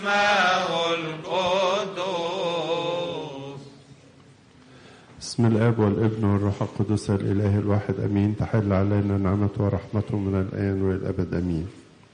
اسمه القدوس بسم الاب والابن والروح القدس الاله الواحد امين تحل علينا نعمته ورحمته من الان والى الابد امين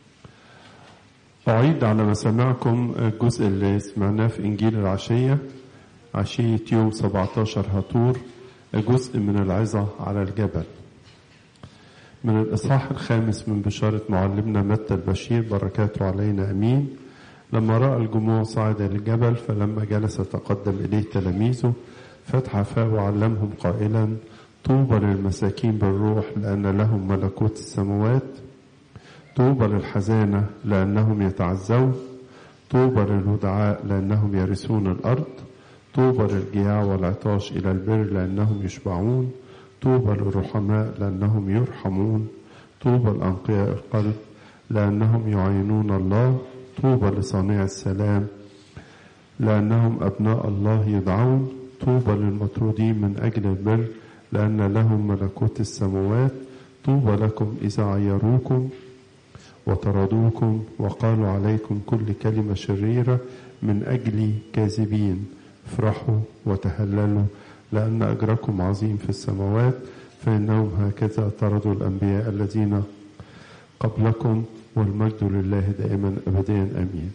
اعيد على مسامعكم الجزء اللي سمعناه في انجيل العشيه عشيه يوم 17 هطور جزء من العظه على الجبل من الاصحاح الخامس من بشاره معلمنا متى البشير بركاته علينا امين لما راى الجموع صعد للجبل فلما جلس تقدم اليه تلاميذه فتح فاه وعلمهم قائلا طوبى للمساكين بالروح لأن لهم ملكوت السماوات طوبى للحزانة لأنهم يتعزون طوبى للودعاء لأنهم يرثون الأرض طوبى للجياع والعطاش إلى البر لأنهم يشبعون طوبى للرحماء لأنهم يرحمون طوبى لأنقياء القلب لأنهم يعينون الله طوبى لصانع السلام لأنهم أبناء الله يدعون طوبى للمطرودين من أجل البر لأن لهم ملكوت السماوات طوبى لكم إذا عيروكم وطردوكم وقالوا عليكم كل كلمة شريرة من أجل كاذبين افرحوا وتهللوا لأن أجركم عظيم في السماوات فإنهم هكذا طردوا الأنبياء الذين قبلكم والمجد لله دائما أبديا آمين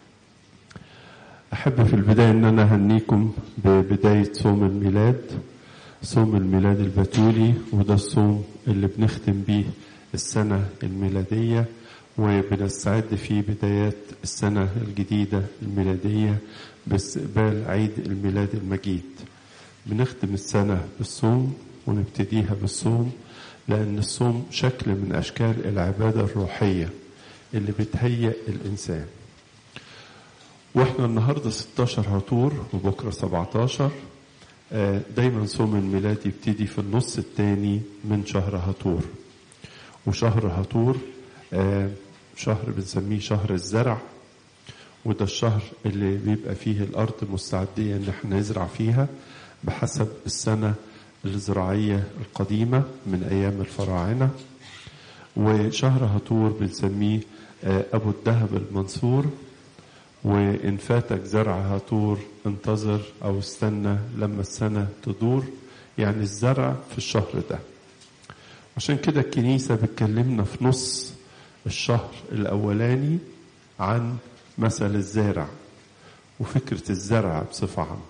أحب في البداية أن أنا أهنيكم ببداية صوم الميلاد صوم الميلاد البتولي وده الصوم اللي بنختم بيه السنة الميلادية وبنستعد في بدايات السنة الجديدة الميلادية باستقبال عيد الميلاد المجيد بنختم السنة بالصوم ونبتديها بالصوم لأن الصوم شكل من أشكال العبادة الروحية اللي بتهيئ الإنسان واحنا النهارده 16 هطور وبكره 17 دايما صوم الميلاد يبتدي في النص الثاني من شهر هطور وشهر هطور شهر بنسميه شهر الزرع وده الشهر اللي بيبقى فيه الارض مستعديه ان احنا نزرع فيها بحسب السنه الزراعيه القديمه من ايام الفراعنه وشهر هطور بنسميه ابو الذهب المنصور وإن فاتك زرع هطور انتظر أو استنى لما السنة تدور يعني الزرع في الشهر ده عشان كده الكنيسة بتكلمنا في نص الشهر الأولاني عن مثل الزارع وفكرة الزرع بصفة عامة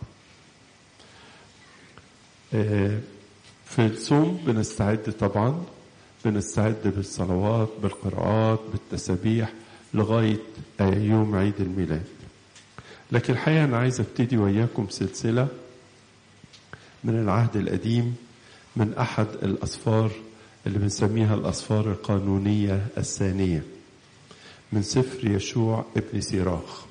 في الصوم بنستعد طبعا بنستعد بالصلوات بالقراءات بالتسابيح لغاية يوم عيد الميلاد لكن الحقيقة أنا عايز أبتدي وإياكم سلسلة من العهد القديم من أحد الأسفار اللي بنسميها الأسفار القانونية الثانية من سفر يشوع ابن سيراخ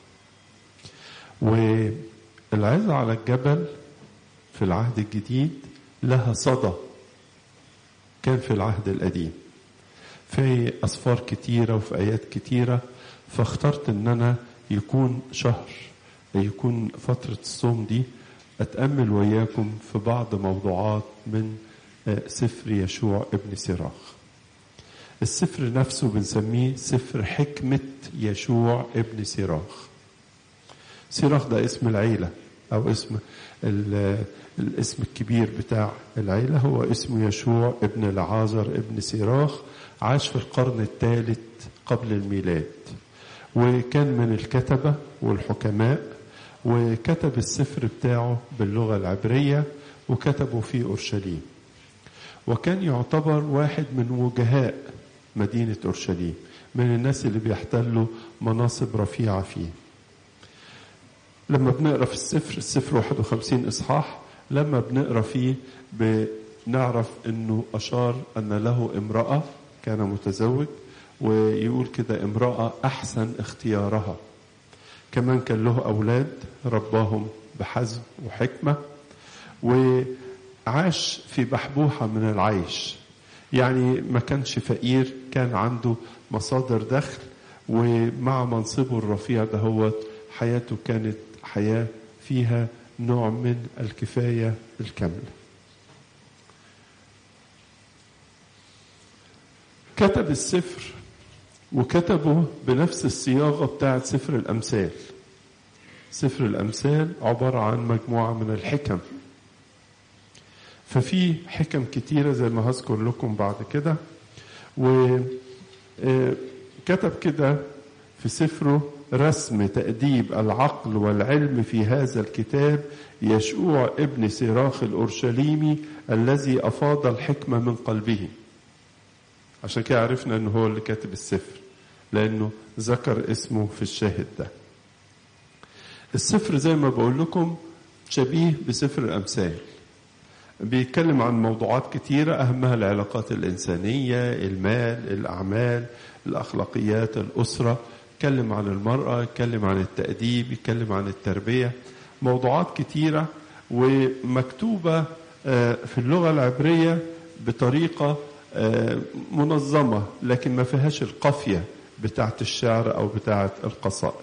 والعظة على الجبل في العهد الجديد لها صدى كان في العهد القديم في أسفار كتيرة وفي آيات كتيرة فاخترت ان انا يكون شهر يكون فترة الصوم دي اتأمل وياكم في بعض موضوعات من سفر يشوع ابن سراخ السفر نفسه بنسميه سفر حكمة يشوع ابن سراخ سراخ ده اسم العيلة او اسم الاسم الكبير بتاع العيلة هو اسمه يشوع ابن العازر ابن سراخ عاش في القرن الثالث قبل الميلاد وكان من الكتبة والحكماء وكتب السفر بتاعه باللغة العبرية وكتبه في أورشليم وكان يعتبر واحد من وجهاء مدينة أورشليم من الناس اللي بيحتلوا مناصب رفيعة فيه لما بنقرا في السفر السفر 51 إصحاح لما بنقرا فيه بنعرف انه اشار ان له امرأة كان متزوج ويقول كده امرأة أحسن اختيارها كمان كان له أولاد رباهم بحزم وحكمة وعاش في بحبوحة من العيش يعني ما كانش فقير كان عنده مصادر دخل ومع منصبه الرفيع دهوت حياته كانت حياة فيها نوع من الكفاية الكاملة كتب السفر وكتبه بنفس الصياغة بتاعت سفر الأمثال سفر الأمثال عبارة عن مجموعة من الحكم ففي حكم كتيرة زي ما هذكر لكم بعد كده وكتب كده في سفره رسم تأديب العقل والعلم في هذا الكتاب يشوع ابن سراخ الأورشليمي الذي أفاض الحكمة من قلبه عشان كده عرفنا أنه هو اللي كاتب السفر لأنه ذكر اسمه في الشاهد ده السفر زي ما بقول لكم شبيه بسفر الأمثال بيتكلم عن موضوعات كتيرة أهمها العلاقات الإنسانية المال الأعمال الأخلاقيات الأسرة يتكلم عن المرأة يتكلم عن التأديب يتكلم عن التربية موضوعات كتيرة ومكتوبة في اللغة العبرية بطريقة منظمة لكن ما فيهاش القافية بتاعت الشعر أو بتاعت القصائد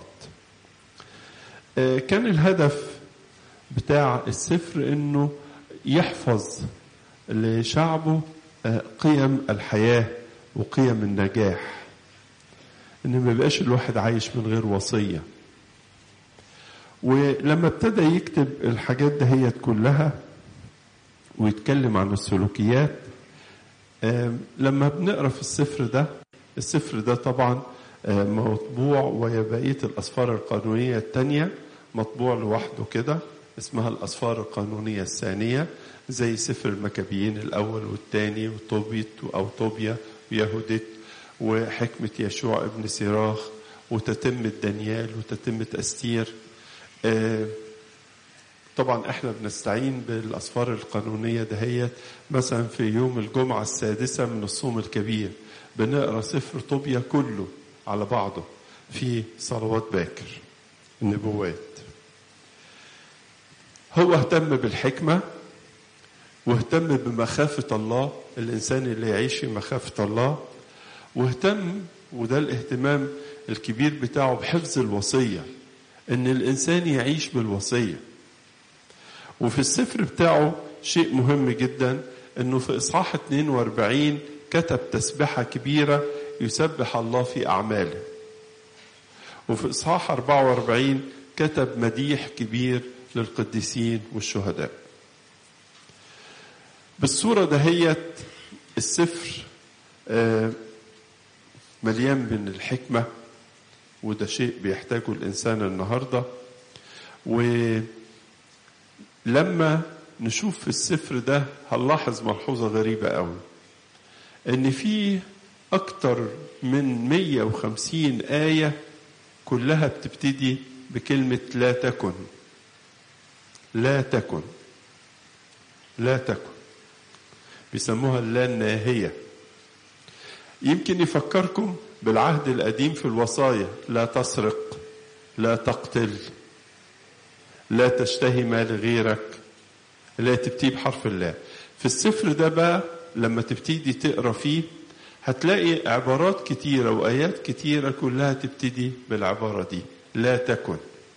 كان الهدف بتاع السفر انه يحفظ لشعبه قيم الحياة وقيم النجاح ان ما يبقاش الواحد عايش من غير وصية ولما ابتدى يكتب الحاجات دهيت كلها ويتكلم عن السلوكيات لما بنقرا في السفر ده السفر ده طبعا مطبوع وهي بقيه الاسفار القانونيه الثانيه مطبوع لوحده كده اسمها الاسفار القانونيه الثانيه زي سفر المكابيين الاول والثاني وطوبيت او طوبيا ويهوديت وحكمه يشوع ابن سراخ وتتمه دانيال وتتمه استير طبعا احنا بنستعين بالاسفار القانونيه دهيت مثلا في يوم الجمعه السادسه من الصوم الكبير بنقرا سفر طوبيا كله على بعضه في صلوات باكر النبوات هو اهتم بالحكمه واهتم بمخافه الله الانسان اللي يعيش في مخافه الله واهتم وده الاهتمام الكبير بتاعه بحفظ الوصيه ان الانسان يعيش بالوصيه وفي السفر بتاعه شيء مهم جدا انه في اصحاح 42 كتب تسبحه كبيره يسبح الله في اعماله وفي اصحاح 44 كتب مديح كبير للقديسين والشهداء بالصوره دهيت السفر مليان من الحكمه وده شيء بيحتاجه الانسان النهارده ولما نشوف في السفر ده هنلاحظ ملحوظه غريبه قوي ان في اكتر من 150 ايه كلها بتبتدي بكلمه لا تكن لا تكن لا تكن بيسموها اللا الناهيه يمكن يفكركم بالعهد القديم في الوصايا لا تسرق لا تقتل لا تشتهي مال غيرك لا تبتدي بحرف الله في السفر ده بقى لما تبتدي تقرا فيه هتلاقي عبارات كتيرة وآيات كتيرة كلها تبتدي بالعبارة دي لا تكن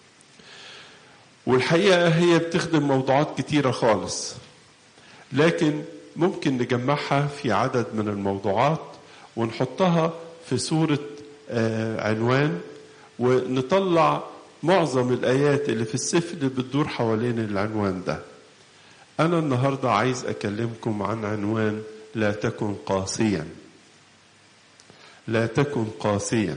والحقيقة هي بتخدم موضوعات كتيرة خالص لكن ممكن نجمعها في عدد من الموضوعات ونحطها في صورة عنوان ونطلع معظم الآيات اللي في السفر اللي بتدور حوالين العنوان ده أنا النهاردة عايز أكلمكم عن عنوان لا تكن قاسيا لا تكن قاسيا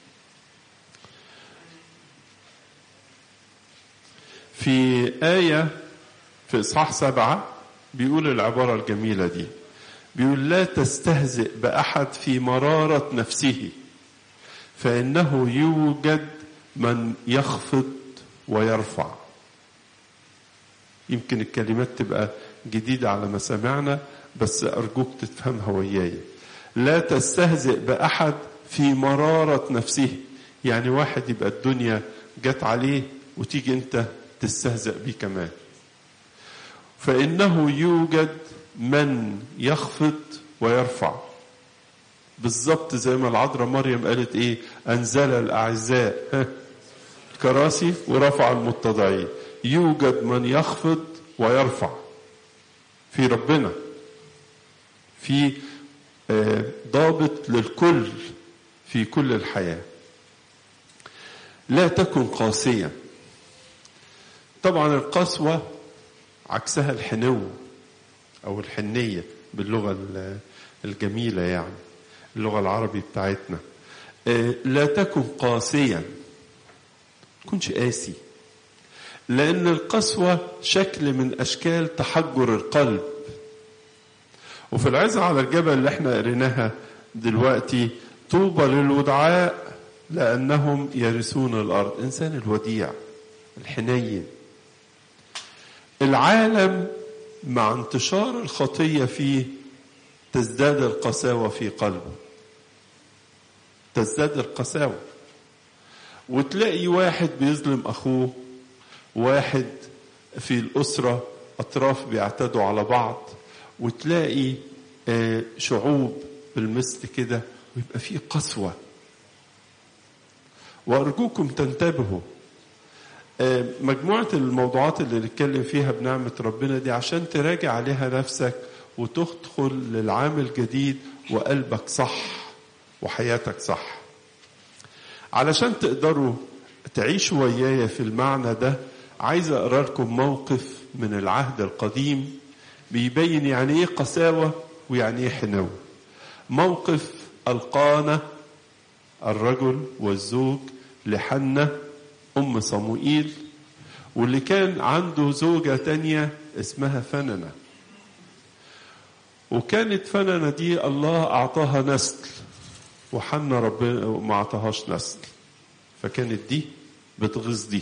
في آية في إصحاح سبعة بيقول العبارة الجميلة دي بيقول لا تستهزئ بأحد في مرارة نفسه فإنه يوجد من يخفض ويرفع يمكن الكلمات تبقى جديدة على مسامعنا بس أرجوك تفهمها وياي لا تستهزئ بأحد في مرارة نفسه يعني واحد يبقى الدنيا جت عليه وتيجي انت تستهزأ بيه كمان فإنه يوجد من يخفض ويرفع بالظبط زي ما العذراء مريم قالت ايه انزل الاعزاء كراسي ورفع المتضعين يوجد من يخفض ويرفع في ربنا في ضابط للكل في كل الحياه لا تكن قاسيا طبعا القسوة عكسها الحنو أو الحنية باللغة الجميلة يعني اللغة العربي بتاعتنا لا تكن قاسيا تكونش قاسي لأن القسوة شكل من أشكال تحجر القلب وفي العزة على الجبل اللي احنا قريناها دلوقتي طوبى للودعاء لأنهم يرثون الأرض إنسان الوديع الحنين العالم مع انتشار الخطية فيه تزداد القساوة في قلبه تزداد القساوة وتلاقي واحد بيظلم أخوه واحد في الأسرة أطراف بيعتدوا على بعض وتلاقي شعوب بالمثل كده ويبقى فيه قسوة وأرجوكم تنتبهوا مجموعة الموضوعات اللي نتكلم فيها بنعمة ربنا دي عشان تراجع عليها نفسك وتدخل للعام الجديد وقلبك صح وحياتك صح علشان تقدروا تعيشوا ويايا في المعنى ده عايز اقرا لكم موقف من العهد القديم بيبين يعني ايه قساوه ويعني ايه حنو موقف القانا الرجل والزوج لحنة ام صموئيل واللي كان عنده زوجة تانية اسمها فننة وكانت فننة دي الله أعطاها نسل وحنا ربنا ما أعطاهاش نسل فكانت دي بتغيظ دي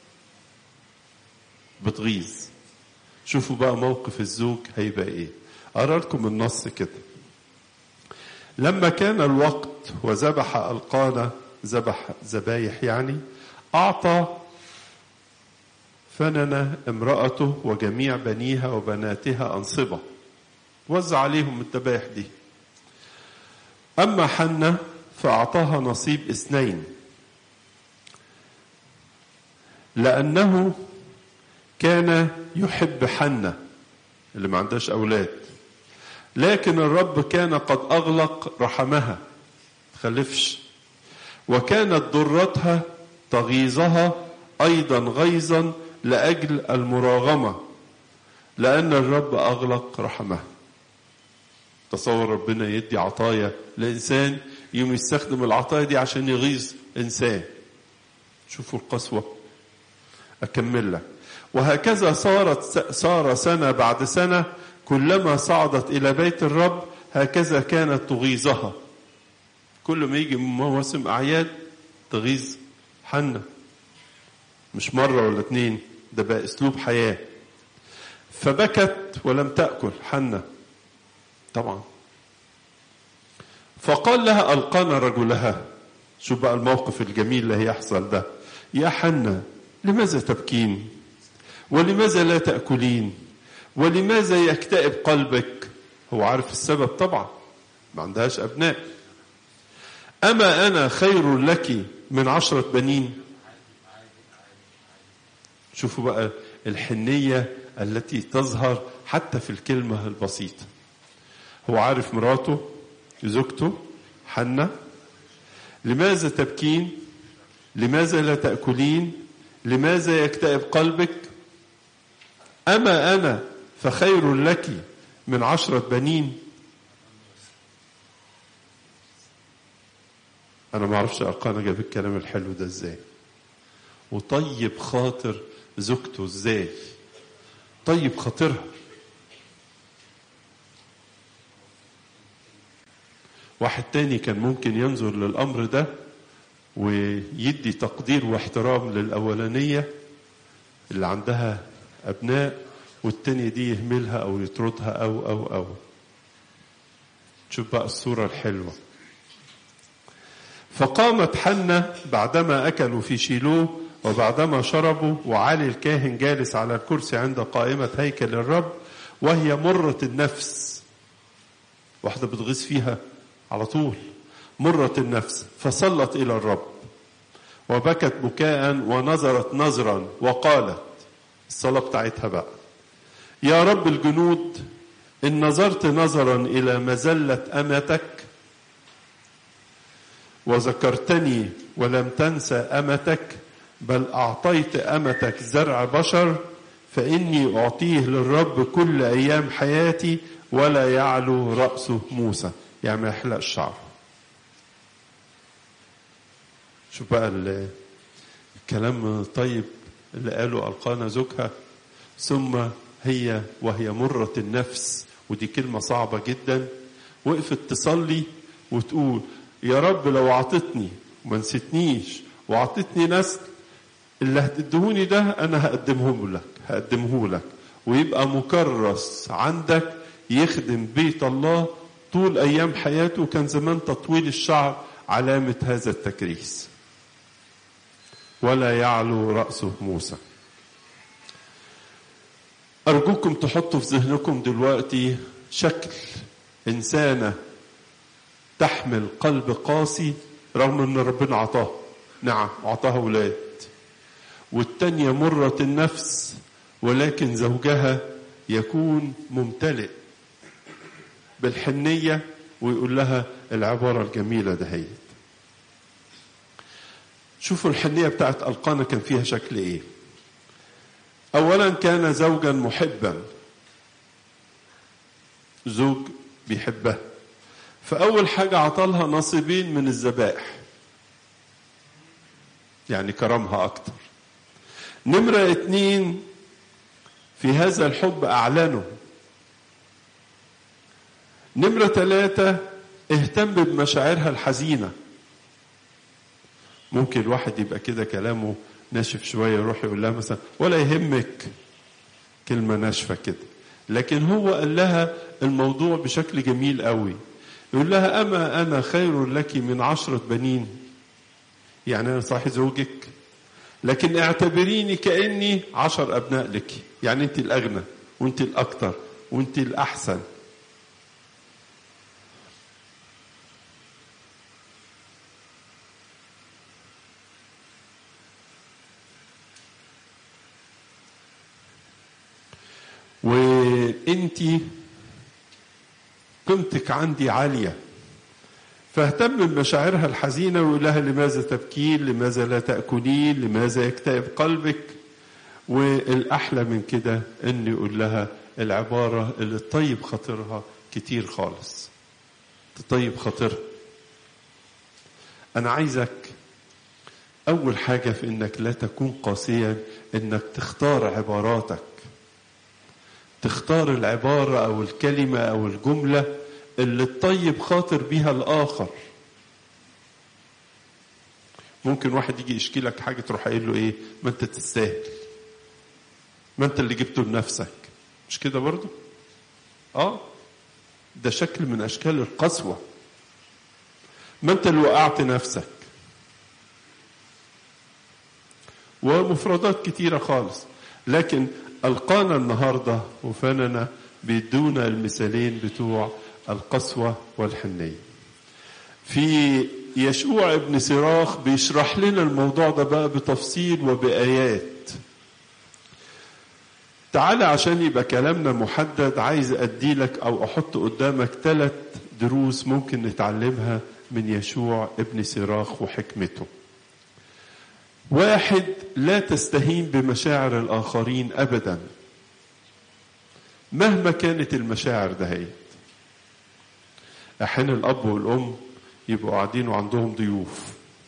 بتغيظ شوفوا بقى موقف الزوج هيبقى ايه أرى لكم النص كده لما كان الوقت وذبح القانا ذبح ذبايح يعني أعطى فنن امرأته وجميع بنيها وبناتها أنصبة وزع عليهم الذبائح دي أما حنة فأعطاها نصيب اثنين لأنه كان يحب حنة اللي ما عندهاش أولاد لكن الرب كان قد أغلق رحمها تخلفش وكانت ضرتها تغيظها أيضا غيظا لأجل المراغمة لأن الرب أغلق رحمها تصور ربنا يدي عطايا لإنسان يوم يستخدم العطايا دي عشان يغيظ إنسان شوفوا القسوة أكمل لك وهكذا صارت صار سنة بعد سنة كلما صعدت إلى بيت الرب هكذا كانت تغيظها كل ما يجي مواسم أعياد تغيظ حنة مش مرة ولا اتنين ده بقى أسلوب حياة فبكت ولم تأكل حنة طبعا فقال لها ألقانا رجلها شوف بقى الموقف الجميل اللي هيحصل ده يا حنة لماذا تبكين ولماذا لا تأكلين ولماذا يكتئب قلبك هو عارف السبب طبعا ما عندهاش أبناء أما أنا خير لك من عشرة بنين شوفوا بقى الحنية التي تظهر حتى في الكلمة البسيطة هو عارف مراته زوجته حنة لماذا تبكين لماذا لا تأكلين لماذا يكتئب قلبك أما أنا فخير لك من عشرة بنين أنا ما أعرفش أرقانا جاب الكلام الحلو ده إزاي وطيب خاطر زوجته إزاي طيب خاطرها واحد تاني كان ممكن ينظر للأمر ده ويدي تقدير واحترام للأولانية اللي عندها أبناء والتانية دي يهملها أو يطردها أو أو أو شوف بقى الصورة الحلوة فقامت حنة بعدما أكلوا في شيلوه وبعدما شربوا وعلي الكاهن جالس على الكرسي عند قائمة هيكل الرب وهي مرة النفس واحدة بتغيظ فيها على طول مرة النفس فصلت إلى الرب وبكت بكاء ونظرت نظرا وقالت الصلاة بتاعتها بقى يا رب الجنود إن نظرت نظرا إلى مزلة أمتك وذكرتني ولم تنسى أمتك بل أعطيت أمتك زرع بشر فإني أعطيه للرب كل أيام حياتي ولا يعلو رأسه موسى يعني ما يحلقش شعره شوف بقى الكلام طيب اللي قاله ألقانا زوجها ثم هي وهي مرة النفس ودي كلمة صعبة جدا وقفت تصلي وتقول يا رب لو أعطتني وما نسيتنيش وأعطتني نسل اللي هتدهوني ده أنا هقدمه لك هقدمه لك ويبقى مكرس عندك يخدم بيت الله طول أيام حياته كان زمان تطويل الشعر علامة هذا التكريس ولا يعلو رأسه موسى أرجوكم تحطوا في ذهنكم دلوقتي شكل إنسانة تحمل قلب قاسي رغم أن ربنا عطاه نعم أعطاها أولاد والتانية مرة النفس ولكن زوجها يكون ممتلئ بالحنية ويقول لها العبارة الجميلة دهيت شوفوا الحنية بتاعت ألقانا كان فيها شكل إيه أولا كان زوجا محبا زوج بيحبها فأول حاجة عطالها نصيبين من الذبائح يعني كرمها أكتر نمرة اتنين في هذا الحب أعلنه نمرة ثلاثة اهتم بمشاعرها الحزينة ممكن الواحد يبقى كده كلامه ناشف شوية يروح يقول لها مثلا ولا يهمك كلمة ناشفة كده لكن هو قال لها الموضوع بشكل جميل قوي يقول لها أما أنا خير لك من عشرة بنين يعني أنا صاحي زوجك لكن اعتبريني كأني عشر أبناء لك يعني أنت الأغنى وأنت الأكثر وأنت الأحسن وانت قيمتك عندي عاليه فاهتم بمشاعرها الحزينه ويقول لها لماذا تبكين لماذا لا تاكلين لماذا يكتئب قلبك والاحلى من كده ان يقول لها العباره اللي تطيب خاطرها كتير خالص تطيب خاطرها انا عايزك اول حاجه في انك لا تكون قاسيا انك تختار عباراتك تختار العبارة أو الكلمة أو الجملة اللي تطيب خاطر بيها الآخر ممكن واحد يجي يشكي لك حاجة تروح قايل له إيه ما أنت تستاهل ما أنت اللي جبته لنفسك مش كده برضه آه ده شكل من أشكال القسوة ما أنت اللي وقعت نفسك ومفردات كتيرة خالص لكن ألقانا النهاردة وفننا بيدونا المثالين بتوع القسوة والحنية في يشوع ابن سراخ بيشرح لنا الموضوع ده بقى بتفصيل وبآيات تعالى عشان يبقى كلامنا محدد عايز أدي لك أو أحط قدامك ثلاث دروس ممكن نتعلمها من يشوع ابن سراخ وحكمته واحد لا تستهين بمشاعر الآخرين أبدا مهما كانت المشاعر دهيت أحيانا الأب والأم يبقوا قاعدين وعندهم ضيوف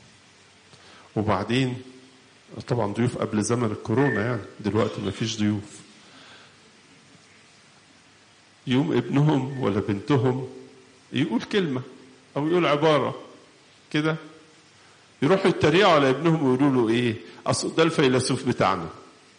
وبعدين طبعا ضيوف قبل زمن الكورونا يعني دلوقتي ما فيش ضيوف يوم ابنهم ولا بنتهم يقول كلمة أو يقول عبارة كده يروحوا يتريقوا على ابنهم ويقولوا له ايه اصل ده الفيلسوف بتاعنا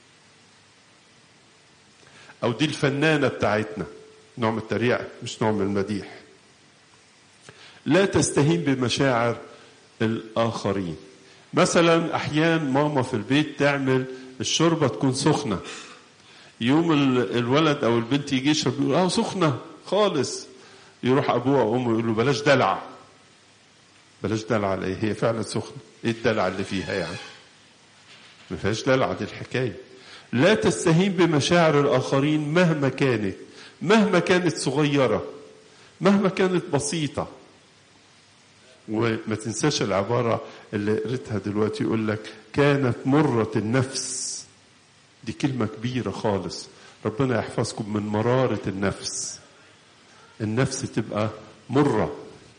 او دي الفنانة بتاعتنا نوع من التريقة مش نوع من المديح لا تستهين بمشاعر الآخرين مثلا أحيان ماما في البيت تعمل الشوربة تكون سخنة يوم الولد أو البنت يجي يشرب يقول اه سخنة خالص يروح أبوه أو أمه يقول له بلاش دلع بلاش دلع على ايه هي فعلا سخنه ايه الدلع اللي فيها يعني ما فيهاش دلع دي الحكايه لا تستهين بمشاعر الاخرين مهما كانت مهما كانت صغيره مهما كانت بسيطه وما تنساش العبارة اللي قريتها دلوقتي يقول لك كانت مرة النفس دي كلمة كبيرة خالص ربنا يحفظكم من مرارة النفس النفس تبقى مرة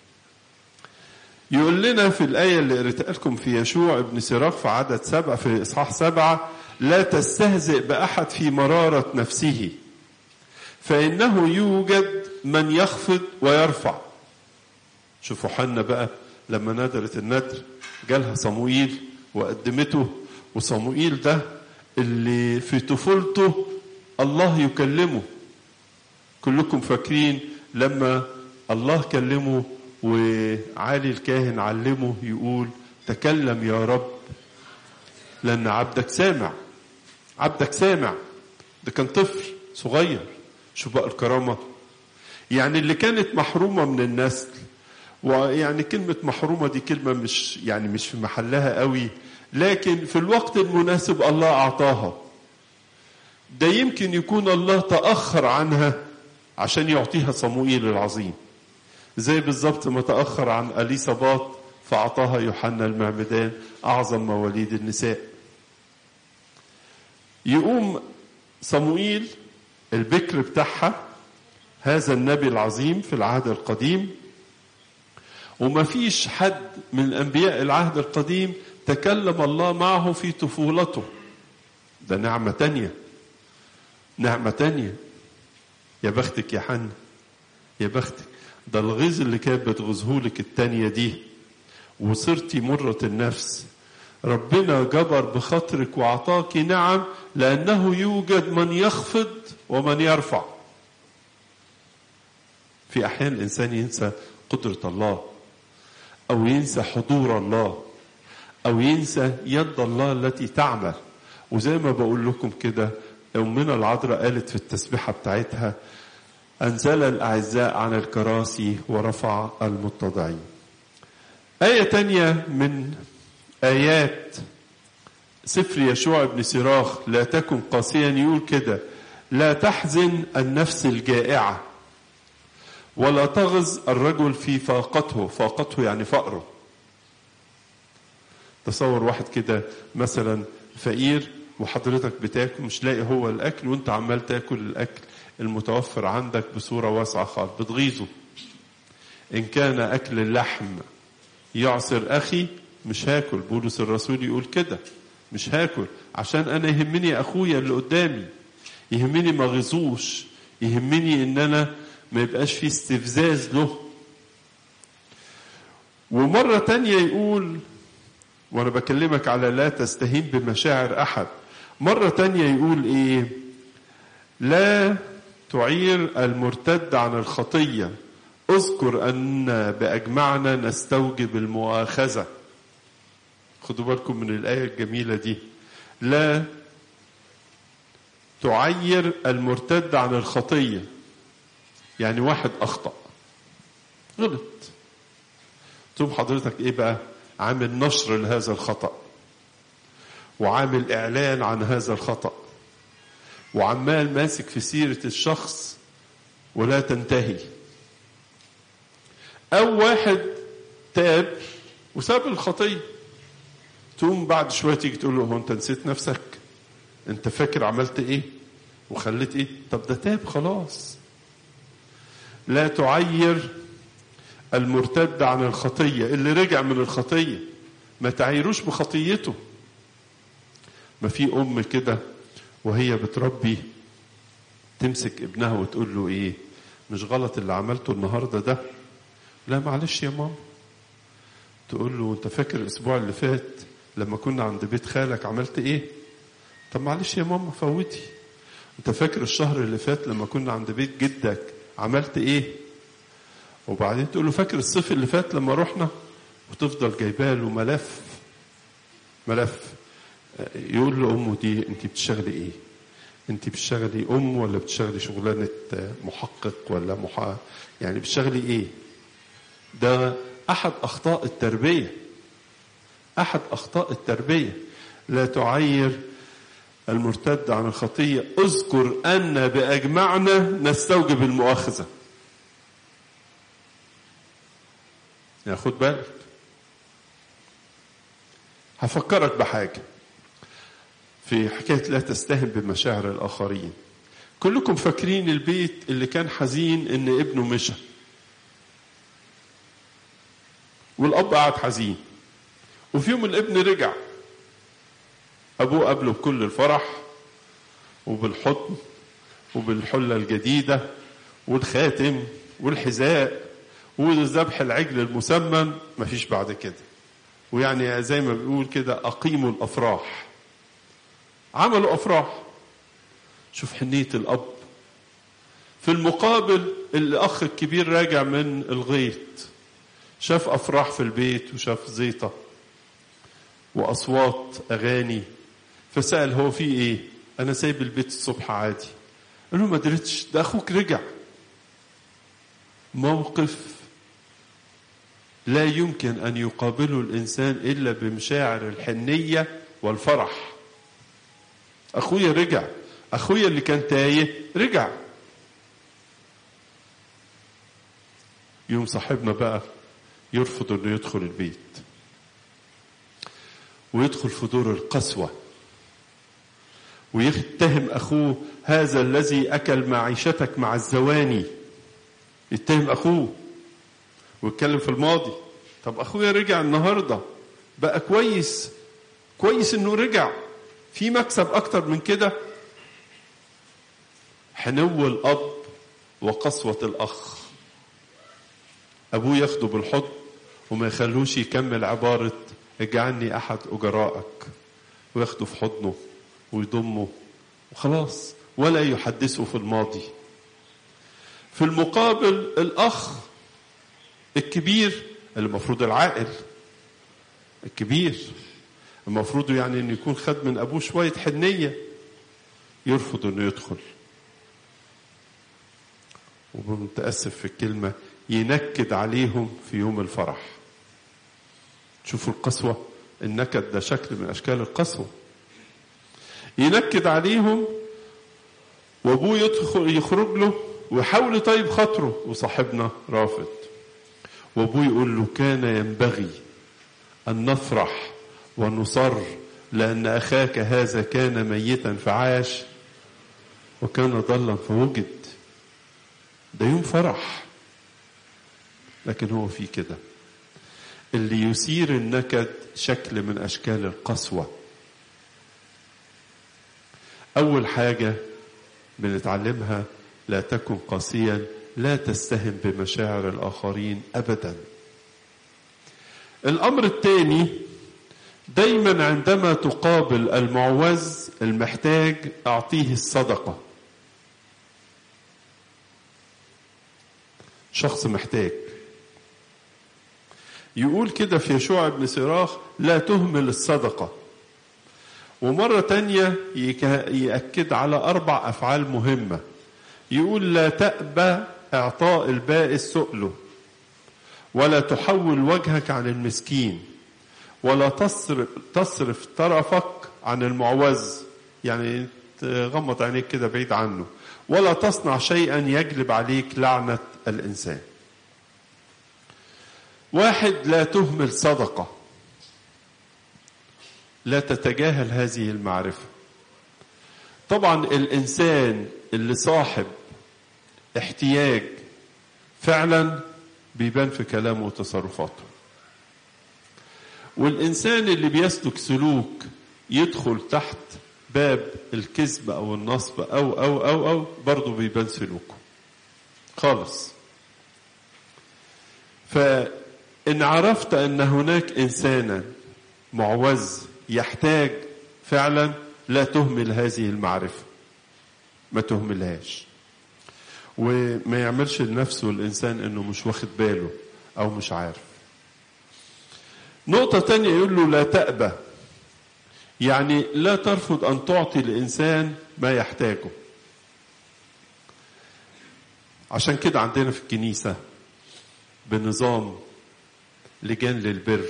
يقول لنا في الآية اللي قريتها لكم في يشوع ابن سراق في عدد سبعة في إصحاح سبعة لا تستهزئ بأحد في مرارة نفسه فإنه يوجد من يخفض ويرفع شوفوا حنا بقى لما ندرت الندر جالها صموئيل وقدمته وصموئيل ده اللي في طفولته الله يكلمه كلكم فاكرين لما الله كلمه وعالي الكاهن علمه يقول تكلم يا رب لأن عبدك سامع عبدك سامع ده كان طفل صغير شوف بقى الكرامة يعني اللي كانت محرومة من النسل ويعني كلمة محرومة دي كلمة مش يعني مش في محلها قوي لكن في الوقت المناسب الله أعطاها ده يمكن يكون الله تأخر عنها عشان يعطيها صموئيل العظيم زي بالظبط ما تأخر عن أليصابات فأعطاها يوحنا المعمدان أعظم مواليد النساء يقوم صموئيل البكر بتاعها هذا النبي العظيم في العهد القديم وما فيش حد من أنبياء العهد القديم تكلم الله معه في طفولته ده نعمة تانية نعمة تانية يا بختك يا حنا يا بختك ده الغيظ اللي كانت بتغزهولك التانية دي وصرتي مرة النفس ربنا جبر بخاطرك وعطاك نعم لأنه يوجد من يخفض ومن يرفع في أحيان الإنسان ينسى قدرة الله أو ينسى حضور الله أو ينسى يد الله التي تعمل وزي ما بقول لكم كده أمنا العذراء قالت في التسبيحة بتاعتها أنزل الأعزاء عن الكراسي ورفع المتضعين آية تانية من آيات سفر يشوع بن سراخ لا تكن قاسيا يقول كده لا تحزن النفس الجائعة ولا تغز الرجل في فاقته فاقته يعني فقره تصور واحد كده مثلا فقير وحضرتك بتاكل مش لاقي هو الاكل وانت عمال تاكل الاكل المتوفر عندك بصوره واسعه خالص بتغيظه ان كان اكل اللحم يعصر اخي مش هاكل بولس الرسول يقول كده مش هاكل عشان انا يهمني اخويا اللي قدامي يهمني ما غيظوش يهمني ان انا ما يبقاش في استفزاز له ومرة تانية يقول وانا بكلمك على لا تستهين بمشاعر احد مرة تانية يقول ايه لا تعير المرتد عن الخطية اذكر ان باجمعنا نستوجب المؤاخذة خدوا بالكم من الآية الجميلة دي لا تعير المرتد عن الخطية يعني واحد أخطأ غلط تقوم حضرتك إيه بقى عامل نشر لهذا الخطأ وعامل إعلان عن هذا الخطأ وعمال ماسك في سيرة الشخص ولا تنتهي أو واحد تاب وساب الخطيه تقوم بعد شويه تيجي تقول له هو انت نسيت نفسك انت فاكر عملت ايه وخليت ايه طب ده تاب خلاص لا تعير المرتد عن الخطيه اللي رجع من الخطيه ما تعيروش بخطيته ما في ام كده وهي بتربي تمسك ابنها وتقول له ايه مش غلط اللي عملته النهارده ده لا معلش يا ماما تقول له انت فاكر الاسبوع اللي فات لما كنا عند بيت خالك عملت ايه طب معلش يا ماما فوتي انت فاكر الشهر اللي فات لما كنا عند بيت جدك عملت ايه وبعدين تقول له فاكر الصيف اللي فات لما رحنا وتفضل جايبه له ملف ملف يقول له امه دي انت بتشتغلي ايه انت بتشتغلي ام ولا بتشتغلي شغلانه محقق ولا محا يعني بتشتغلي ايه ده احد اخطاء التربيه احد اخطاء التربيه لا تعير المرتد عن الخطيه اذكر ان باجمعنا نستوجب المؤاخذه يعني خد بالك هفكرك بحاجة في حكاية لا تستهن بمشاعر الآخرين كلكم فاكرين البيت اللي كان حزين إن ابنه مشى والأب قعد حزين وفي يوم الابن رجع أبوه قابله بكل الفرح وبالحضن وبالحلة الجديدة والخاتم والحذاء وذبح العجل المسمن مفيش بعد كده ويعني زي ما بيقول كده أقيموا الأفراح عملوا أفراح شوف حنية الأب في المقابل الأخ الكبير راجع من الغيط شاف أفراح في البيت وشاف زيطة وأصوات أغاني فسأل هو في إيه أنا سايب البيت الصبح عادي قال له ما دريتش ده أخوك رجع موقف لا يمكن أن يقابله الإنسان إلا بمشاعر الحنية والفرح أخويا رجع أخويا اللي كان تايه رجع يوم صاحبنا بقى يرفض انه يدخل البيت ويدخل في دور القسوة ويتهم أخوه هذا الذي أكل معيشتك مع الزواني يتهم أخوه ويتكلم في الماضي طب أخويا رجع النهاردة بقى كويس كويس إنه رجع في مكسب أكتر من كده حنو الأب وقسوة الأخ أبوه ياخده بالحضن وما يخلوش يكمل عبارة اجعلني أحد أجرائك وياخده في حضنه ويضمه وخلاص ولا يحدثه في الماضي في المقابل الأخ الكبير المفروض العاقل الكبير المفروض يعني انه يكون خد من ابوه شويه حنيه يرفض انه يدخل ومتاسف في الكلمه ينكد عليهم في يوم الفرح شوفوا القسوه النكد ده شكل من اشكال القسوه ينكد عليهم وابوه يدخل يخرج له ويحاول يطيب خاطره وصاحبنا رافض وابوه يقول له كان ينبغي ان نفرح ونصر لان اخاك هذا كان ميتا فعاش وكان ضلا فوجد ده يوم فرح لكن هو في كده اللي يثير النكد شكل من اشكال القسوه اول حاجه بنتعلمها لا تكن قاسيا لا تستهن بمشاعر الاخرين ابدا الامر الثاني دايما عندما تقابل المعوز المحتاج اعطيه الصدقه شخص محتاج يقول كده في يشوع بن سراخ لا تهمل الصدقه ومرة تانية يأكد على أربع أفعال مهمة يقول لا تأبى إعطاء البائس سؤله ولا تحول وجهك عن المسكين ولا تصرف, تصرف طرفك عن المعوز يعني تغمض عينيك كده بعيد عنه ولا تصنع شيئا يجلب عليك لعنة الإنسان واحد لا تهمل صدقه لا تتجاهل هذه المعرفة طبعا الإنسان اللي صاحب احتياج فعلا بيبان في كلامه وتصرفاته والإنسان اللي بيسلك سلوك يدخل تحت باب الكذب أو النصب أو أو أو أو برضه بيبان سلوكه خالص فإن عرفت أن هناك إنسانا معوز يحتاج فعلا لا تهمل هذه المعرفة ما تهملهاش وما يعملش لنفسه الإنسان أنه مش واخد باله أو مش عارف نقطة تانية يقول له لا تأبى يعني لا ترفض أن تعطي الإنسان ما يحتاجه عشان كده عندنا في الكنيسة بنظام لجان للبر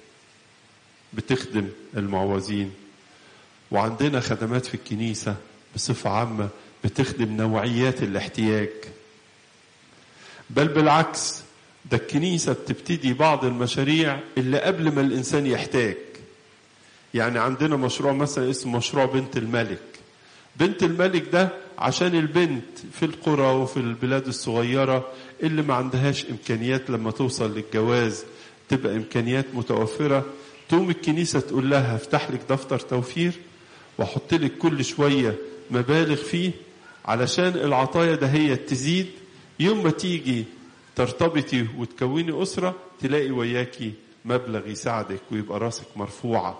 بتخدم المعوزين وعندنا خدمات في الكنيسة بصفة عامة بتخدم نوعيات الاحتياج بل بالعكس ده الكنيسة بتبتدي بعض المشاريع اللي قبل ما الإنسان يحتاج يعني عندنا مشروع مثلا اسمه مشروع بنت الملك بنت الملك ده عشان البنت في القرى وفي البلاد الصغيرة اللي ما عندهاش إمكانيات لما توصل للجواز تبقى إمكانيات متوفرة تقوم الكنيسة تقول لها افتح لك دفتر توفير واحط لك كل شوية مبالغ فيه علشان العطايا ده هي تزيد يوم ما تيجي ترتبطي وتكوني أسرة تلاقي وياكي مبلغ يساعدك ويبقى راسك مرفوعة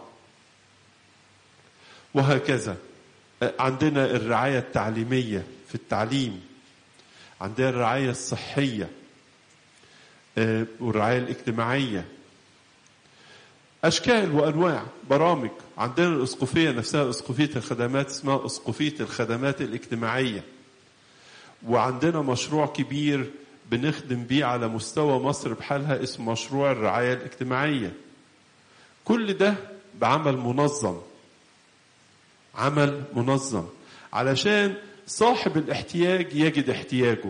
وهكذا عندنا الرعاية التعليمية في التعليم عندنا الرعاية الصحية والرعاية الاجتماعية أشكال وأنواع برامج عندنا الأسقفية نفسها أسقفية الخدمات اسمها أسقفية الخدمات الاجتماعية وعندنا مشروع كبير بنخدم بيه على مستوى مصر بحالها اسمه مشروع الرعاية الاجتماعية كل ده بعمل منظم عمل منظم علشان صاحب الاحتياج يجد احتياجه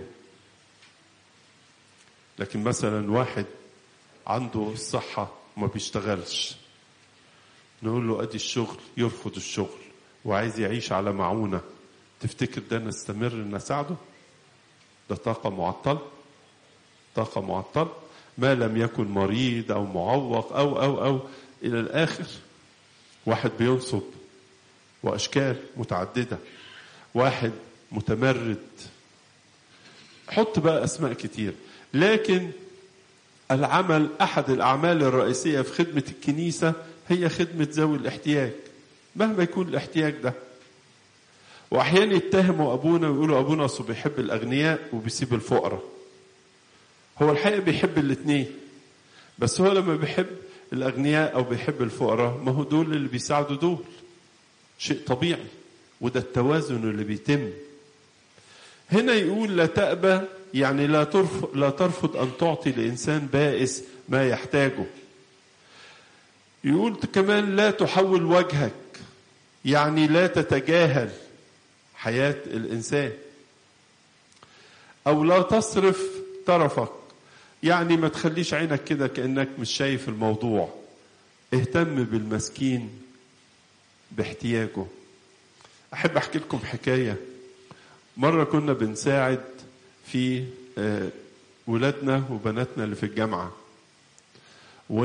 لكن مثلا واحد عنده الصحة وما بيشتغلش نقول له ادي الشغل يرفض الشغل وعايز يعيش على معونة تفتكر ده نستمر نساعده ده طاقة معطل طاقة معطل ما لم يكن مريض أو معوق أو أو أو إلى الآخر واحد بينصب وأشكال متعددة واحد متمرد حط بقى أسماء كتير لكن العمل أحد الأعمال الرئيسية في خدمة الكنيسة هي خدمة ذوي الاحتياج مهما يكون الاحتياج ده وأحيانا يتهموا أبونا ويقولوا أبونا أصله بيحب الأغنياء وبيسيب الفقراء هو الحقيقة بيحب الاثنين بس هو لما بيحب الأغنياء أو بيحب الفقراء ما هو دول اللي بيساعدوا دول شيء طبيعي وده التوازن اللي بيتم هنا يقول لا تأبى يعني لا ترفض, لا ترفض أن تعطي لإنسان بائس ما يحتاجه يقول كمان لا تحول وجهك يعني لا تتجاهل حياة الإنسان أو لا تصرف طرفك يعني ما تخليش عينك كده كأنك مش شايف الموضوع اهتم بالمسكين باحتياجه أحب أحكي لكم حكاية مرة كنا بنساعد في ولادنا وبناتنا اللي في الجامعة و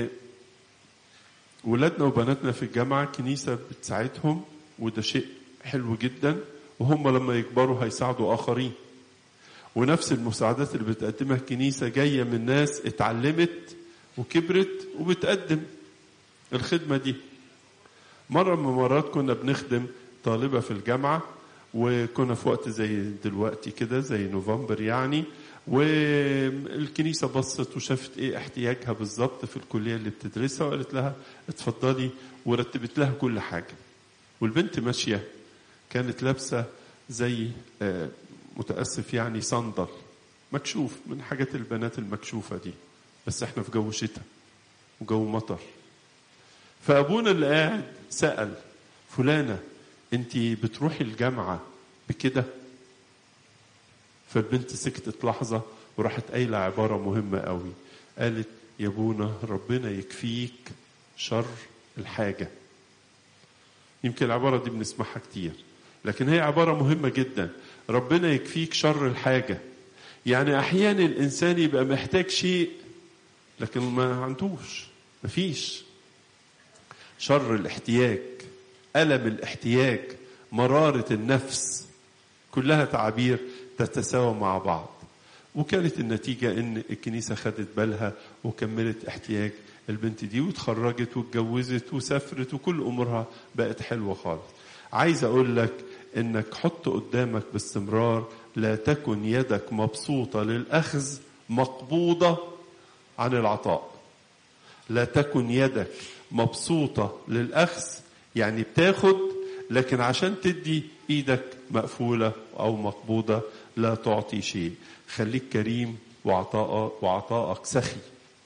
ولادنا وبناتنا في الجامعة كنيسة بتساعدهم وده شيء حلو جدا وهم لما يكبروا هيساعدوا آخرين ونفس المساعدات اللي بتقدمها الكنيسة جاية من ناس اتعلمت وكبرت وبتقدم الخدمة دي مرة من المرات كنا بنخدم طالبة في الجامعة وكنا في وقت زي دلوقتي كده زي نوفمبر يعني والكنيسة بصت وشافت ايه احتياجها بالظبط في الكلية اللي بتدرسها وقالت لها اتفضلي ورتبت لها كل حاجة والبنت ماشية كانت لابسة زي متأسف يعني صندل مكشوف من حاجات البنات المكشوفة دي بس احنا في جو شتاء وجو مطر فأبونا اللي قاعد سأل فلانة انت بتروحي الجامعة بكده فالبنت سكتت لحظة وراحت قايلة عبارة مهمة قوي قالت يا ابونا ربنا يكفيك شر الحاجة يمكن العبارة دي بنسمعها كتير لكن هي عبارة مهمة جدا ربنا يكفيك شر الحاجة يعني أحيانا الإنسان يبقى محتاج شيء لكن ما عندوش مفيش شر الاحتياج ألم الاحتياج مرارة النفس كلها تعابير تتساوى مع بعض وكانت النتيجة إن الكنيسة خدت بالها وكملت احتياج البنت دي واتخرجت واتجوزت وسافرت وكل أمورها بقت حلوة خالص عايز أقول لك إنك حط قدامك باستمرار لا تكن يدك مبسوطة للأخذ مقبوضة عن العطاء لا تكن يدك مبسوطة للأخذ يعني بتاخد لكن عشان تدي ايدك مقفولة او مقبوضة لا تعطي شيء خليك كريم وعطاء وعطائك سخي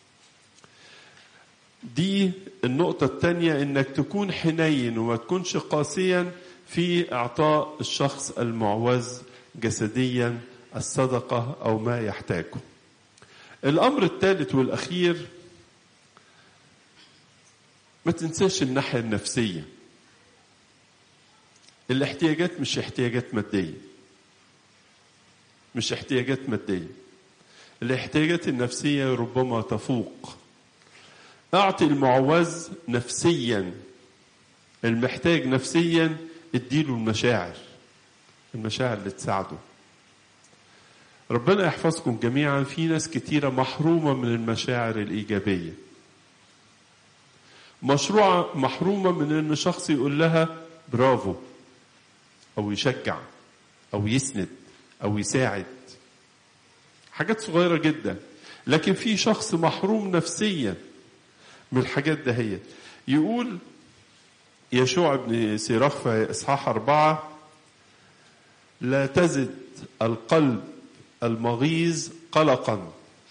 دي النقطة الثانية انك تكون حنين وما تكونش قاسيا في اعطاء الشخص المعوز جسديا الصدقة او ما يحتاجه الأمر الثالث والأخير ما تنساش الناحية النفسية الاحتياجات مش احتياجات مادية مش احتياجات مادية الاحتياجات النفسية ربما تفوق أعطي المعوز نفسيا المحتاج نفسيا اديله المشاعر المشاعر اللي تساعده ربنا يحفظكم جميعا في ناس كتيرة محرومة من المشاعر الإيجابية مشروع محرومة من أن شخص يقول لها برافو أو يشجع أو يسند أو يساعد حاجات صغيرة جدا لكن في شخص محروم نفسيا من الحاجات دهيت يقول يشوع بن سيراخ في إصحاح أربعة لا تزد القلب المغيظ قلقا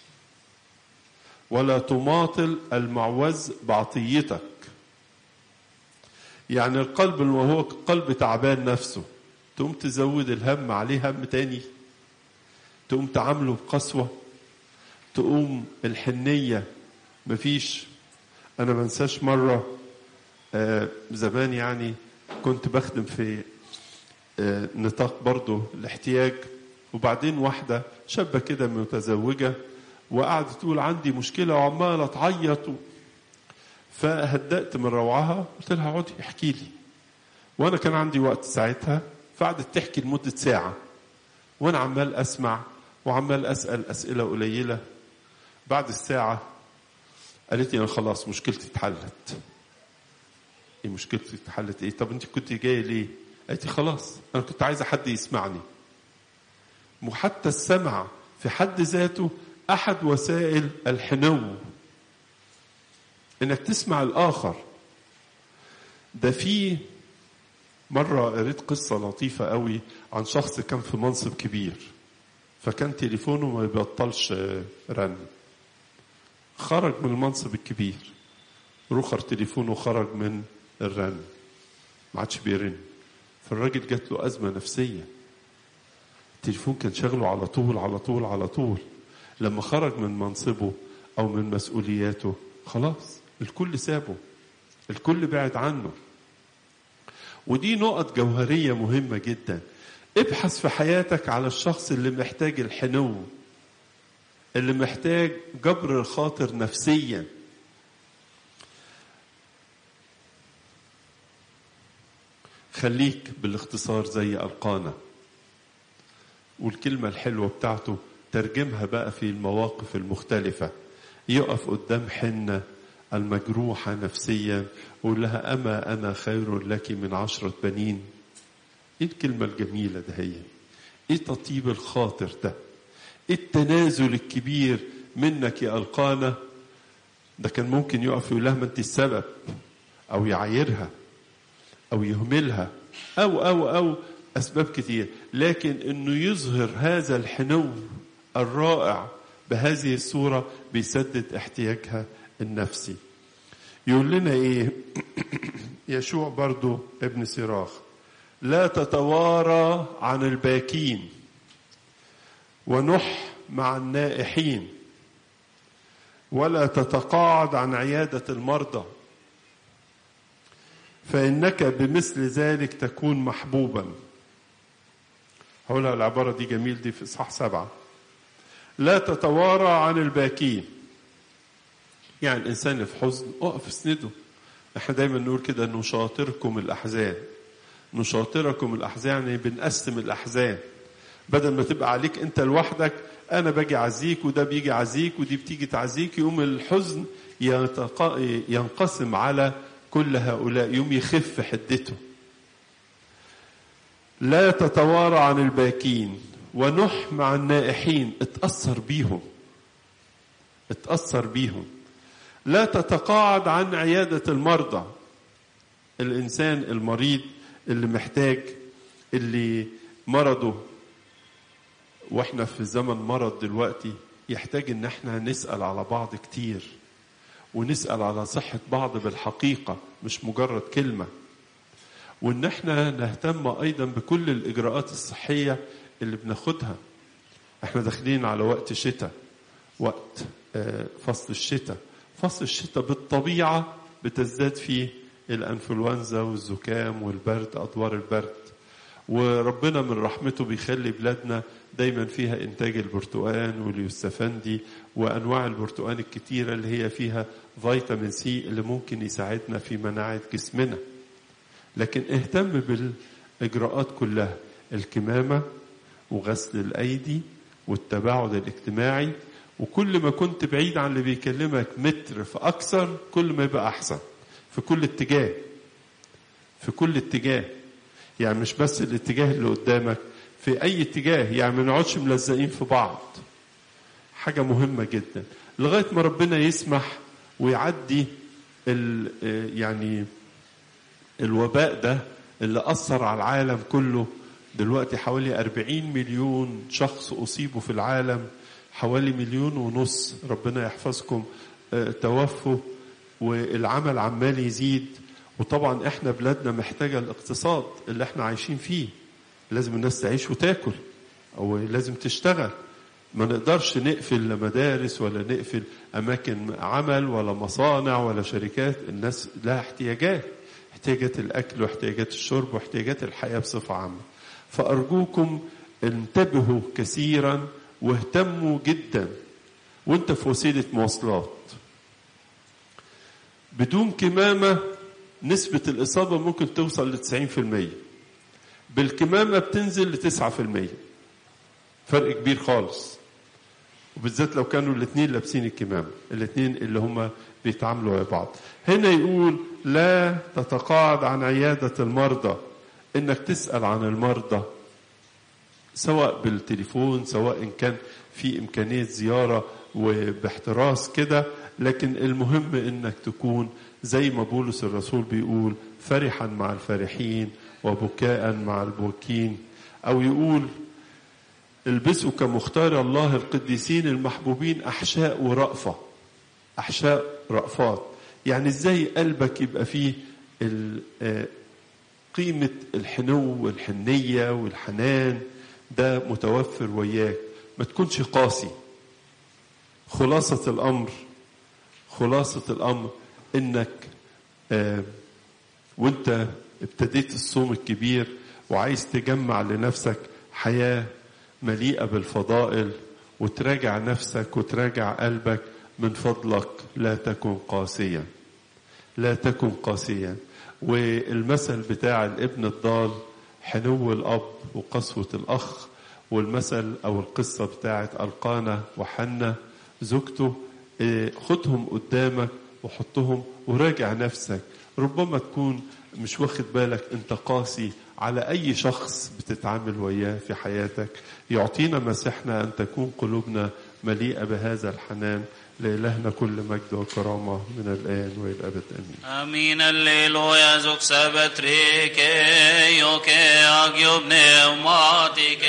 ولا تماطل المعوز بعطيتك يعني القلب اللي هو قلب تعبان نفسه تقوم تزود الهم عليه هم تاني تقوم تعامله بقسوة تقوم الحنية مفيش أنا ما انساش مرة آه زمان يعني كنت بخدم في آه نطاق برضه الاحتياج وبعدين واحدة شابة كده متزوجة وقعدت تقول عندي مشكلة وعمالة تعيط فهدأت من روعها قلت لها اقعدي احكي لي وأنا كان عندي وقت ساعتها فقعدت تحكي لمدة ساعة وأنا عمال أسمع وعمال أسأل أسئلة قليلة بعد الساعة قالت لي أنا خلاص مشكلتي اتحلت إيه مشكلتي اتحلت إيه طب أنت كنت جاية ليه قالت لي خلاص أنا كنت عايزة حد يسمعني وحتى السمع في حد ذاته أحد وسائل الحنو إنك تسمع الآخر ده في مرة قريت قصة لطيفة قوي عن شخص كان في منصب كبير فكان تليفونه ما يبطلش رن خرج من المنصب الكبير رخر تليفونه خرج من الرن ما عادش بيرن فالراجل جات له أزمة نفسية التليفون كان شغله على طول على طول على طول لما خرج من منصبه أو من مسؤولياته خلاص الكل سابه الكل بعد عنه ودي نقط جوهرية مهمة جدا ابحث في حياتك على الشخص اللي محتاج الحنو اللي محتاج جبر الخاطر نفسيا خليك بالاختصار زي ألقانا والكلمة الحلوة بتاعته ترجمها بقى في المواقف المختلفة يقف قدام حنة المجروحة نفسيا ويقول لها أما أنا خير لك من عشرة بنين إيه الكلمة الجميلة ده هي إيه تطيب الخاطر ده إيه التنازل الكبير منك يا ألقانا ده كان ممكن يقف يقول لها ما أنت السبب أو يعايرها أو يهملها أو أو أو أسباب كتير لكن أنه يظهر هذا الحنو الرائع بهذه الصورة بيسدد احتياجها النفسي يقول لنا ايه يشوع برضو ابن سراخ لا تتوارى عن الباكين ونح مع النائحين ولا تتقاعد عن عيادة المرضى فإنك بمثل ذلك تكون محبوبا هقولها العبارة دي جميل دي في إصحاح سبعة لا تتوارى عن الباكين يعني الإنسان اللي في حزن اقف اسنده احنا دايما نقول كده نشاطركم الأحزان نشاطركم الأحزان يعني بنقسم الأحزان بدل ما تبقى عليك أنت لوحدك أنا باجي أعزيك وده بيجي يعزيك ودي بتيجي تعزيك يوم الحزن ينقسم على كل هؤلاء يوم يخف حدته لا تتوارى عن الباكين ونح مع النائحين اتأثر بيهم اتأثر بيهم لا تتقاعد عن عيادة المرضى الإنسان المريض اللي محتاج اللي مرضه واحنا في زمن مرض دلوقتي يحتاج ان احنا نسأل على بعض كتير ونسأل على صحة بعض بالحقيقة مش مجرد كلمة وان احنا نهتم ايضا بكل الاجراءات الصحية اللي بناخدها احنا داخلين على وقت شتاء وقت فصل الشتاء فصل الشتاء بالطبيعة بتزداد فيه الأنفلونزا والزكام والبرد أدوار البرد وربنا من رحمته بيخلي بلادنا دايما فيها إنتاج البرتقال واليوسفندي وأنواع البرتقال الكتيرة اللي هي فيها فيتامين سي اللي ممكن يساعدنا في مناعة جسمنا لكن اهتم بالإجراءات كلها الكمامة وغسل الأيدي والتباعد الاجتماعي وكل ما كنت بعيد عن اللي بيكلمك متر فأكثر كل ما يبقى أحسن في كل اتجاه في كل اتجاه يعني مش بس الاتجاه اللي قدامك في أي اتجاه يعني ما نقعدش ملزقين في بعض حاجة مهمة جدا لغاية ما ربنا يسمح ويعدي ال يعني الوباء ده اللي أثر على العالم كله دلوقتي حوالي 40 مليون شخص أصيبوا في العالم حوالي مليون ونص ربنا يحفظكم توفوا والعمل عمال يزيد وطبعا احنا بلادنا محتاجة الاقتصاد اللي احنا عايشين فيه لازم الناس تعيش وتاكل او لازم تشتغل ما نقدرش نقفل لا مدارس ولا نقفل اماكن عمل ولا مصانع ولا شركات الناس لها احتياجات احتياجات الاكل واحتياجات الشرب واحتياجات الحياه بصفه عامه فارجوكم انتبهوا كثيرا واهتموا جدا وانت في وسيله مواصلات بدون كمامه نسبه الاصابه ممكن توصل ل 90% بالكمامه بتنزل ل 9% فرق كبير خالص وبالذات لو كانوا الاثنين لابسين الكمامه الاثنين اللي هم بيتعاملوا مع بعض هنا يقول لا تتقاعد عن عياده المرضى انك تسال عن المرضى سواء بالتليفون سواء إن كان في إمكانية زيارة وباحتراس كده لكن المهم إنك تكون زي ما بولس الرسول بيقول فرحا مع الفرحين وبكاء مع البوكين أو يقول البسوا كمختار الله القديسين المحبوبين أحشاء ورأفة أحشاء رأفات يعني إزاي قلبك يبقى فيه قيمة الحنو والحنية والحنان ده متوفر وياك ما تكونش قاسي خلاصة الأمر خلاصة الأمر إنك آه وانت ابتديت الصوم الكبير وعايز تجمع لنفسك حياة مليئة بالفضائل وتراجع نفسك وتراجع قلبك من فضلك لا تكن قاسيا لا تكن قاسيا والمثل بتاع الابن الضال حنو الأب وقسوة الأخ والمثل أو القصة بتاعت ألقانا وحنة زوجته خدهم قدامك وحطهم وراجع نفسك ربما تكون مش واخد بالك انت قاسي على اي شخص بتتعامل وياه في حياتك يعطينا مسيحنا ان تكون قلوبنا مليئه بهذا الحنان لإلهنا كل مجد وكرامة من الآن وإلى الأبد آمين Amin alleluia zuk sabatrike yoke agiub pneumatike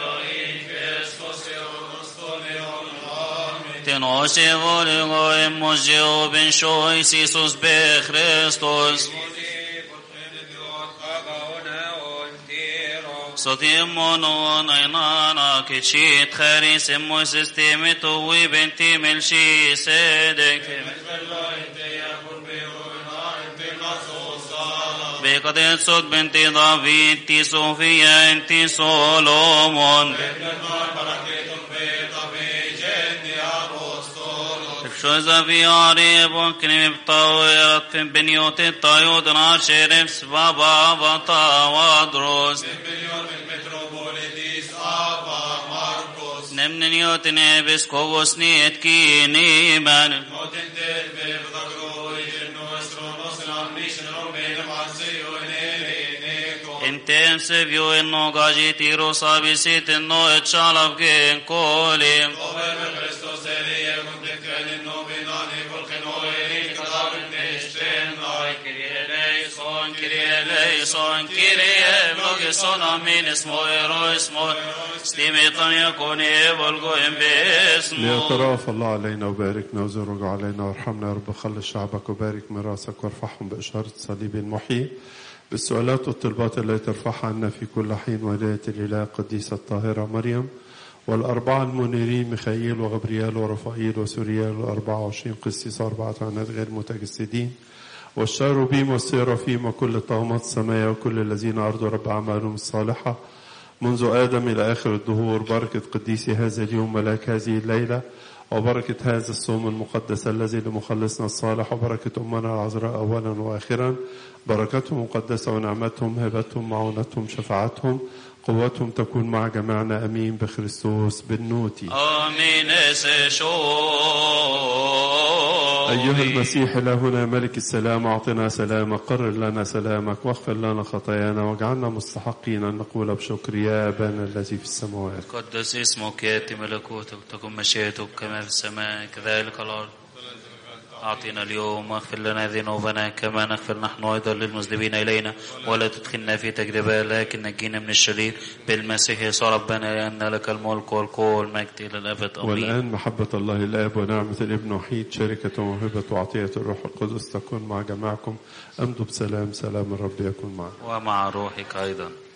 Tenoshe voligo emozio ben shois Isus be Christus صديمون اينانا كتشيت خاريس مو سيستيمتو وبنتي ملشي سيدك بقد صد بنتي دافيد تي صوفيا انتي سولومون شوزا في عريب وكلم بطاويرت في بنيوت الطيود ناشر سبابا بطا ودروس نمن نيوت نبس كوبوس نيت كيني من Intensiv ju inno gagit i rosa visit inno et shalav gen kolim. eleison, Kyrie elogeson, amin, اسمه إيرو اسمه ستيميطان يكون يبلغو باسمه ليترأف الله علينا وباركنا وزرج علينا وارحمنا يا رب خلص شعبك وبارك ميراثك وارفعهم بإشارة صليب المحيي بالسؤالات والطلبات التي ترفعها عنا في كل حين ولاية الإله القديسة الطاهرة مريم والأربعة المنيرين ميخائيل وغبريال ورفائيل وسوريال والأربعة وعشرين قسيس وأربعة عناد غير متجسدين والشاروبيم والسيرافيم وكل طغمات السماء وكل الذين أرضوا رب أعمالهم الصالحة منذ آدم إلى آخر الدهور بركة قديسي هذا اليوم ملاك هذه الليلة وبركة هذا الصوم المقدس الذي لمخلصنا الصالح وبركة أمنا العذراء أولا وآخرا بركتهم مقدسة ونعمتهم هبتهم معونتهم شفاعتهم قوتهم تكون مع جميعنا أمين بخريستوس بالنوتي آمين سشو أيها المسيح إلهنا ملك السلام أعطنا سلامك قرر لنا سلامك واغفر لنا خطايانا واجعلنا مستحقين أن نقول بشكر يا أبانا الذي في السماوات قدس اسمك يأتي ملكوتك تكن مشيئتك كما في السماء كذلك الأرض أعطنا اليوم واغفر لنا ذنوبنا كما نغفر نحن أيضا للمذنبين إلينا ولا تدخلنا في تجربة لكن نجينا من الشرير بالمسيح يسوع ربنا لأن لك الملك والقوة والمجد إلى الأبد آمين والآن محبة الله الآب ونعمة الابن وحيد شركة وموهبة وعطية الروح القدس تكون مع جماعكم أمضوا بسلام سلام الرب يكون معكم ومع روحك أيضا